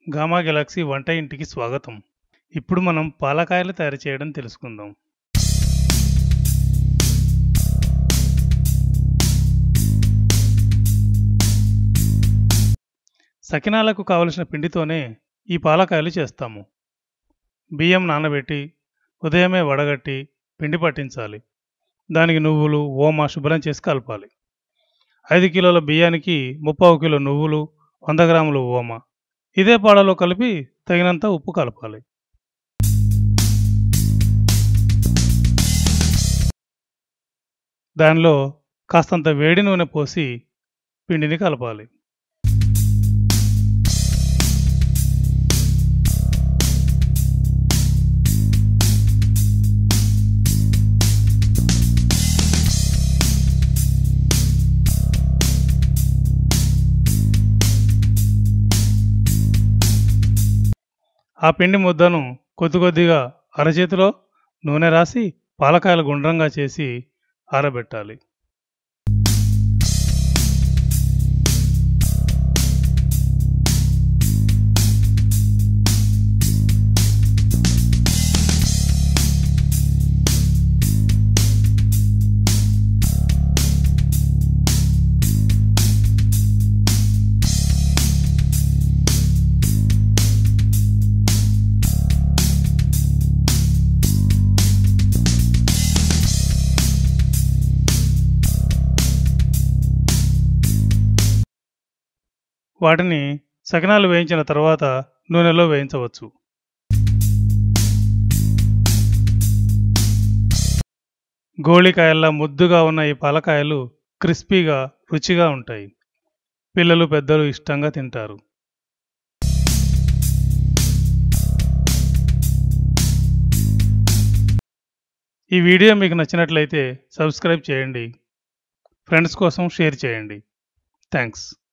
gamma Galaxy వంట ఇంటికి స్వాగతం ఇప్పుడు మనం పాలకాయలు తయారు చేయడం తెలుసుకుందాం సకినాలకు కావలసిన పిండితోనే ఈ పాలకాయలు చేస్తాము బియ్యం నానబెట్టి ఉదయమే వడగట్టి పిండి పట్టించాలి దానికి నువ్వులు ఓమ శుభ్రం చేసి కలపాలి ఐదు కిలోల బియ్యానికి ముప్పావు కిలో నువ్వులు వంద గ్రాములు ఓమ ఇదే పాలలో కలిపి తగినంత ఉప్పు కలపాలి దానిలో కాస్తంత వేడి నూనె పోసి పిండిని కలపాలి ఆ పిండి ముద్దను కొద్ది కొద్దిగా అరచేతిలో నూనె రాసి పాలకాయలు గుండ్రంగా చేసి ఆరబెట్టాలి వాటిని సకినాలు వేయించిన తర్వాత నూనెలో వేయించవచ్చు గోళికాయల్లా ముద్దుగా ఉన్న ఈ పాలకాయలు క్రిస్పీగా రుచిగా ఉంటాయి పిల్లలు పెద్దలు ఇష్టంగా తింటారు ఈ వీడియో మీకు నచ్చినట్లయితే సబ్స్క్రైబ్ చేయండి ఫ్రెండ్స్ కోసం షేర్ చేయండి థ్యాంక్స్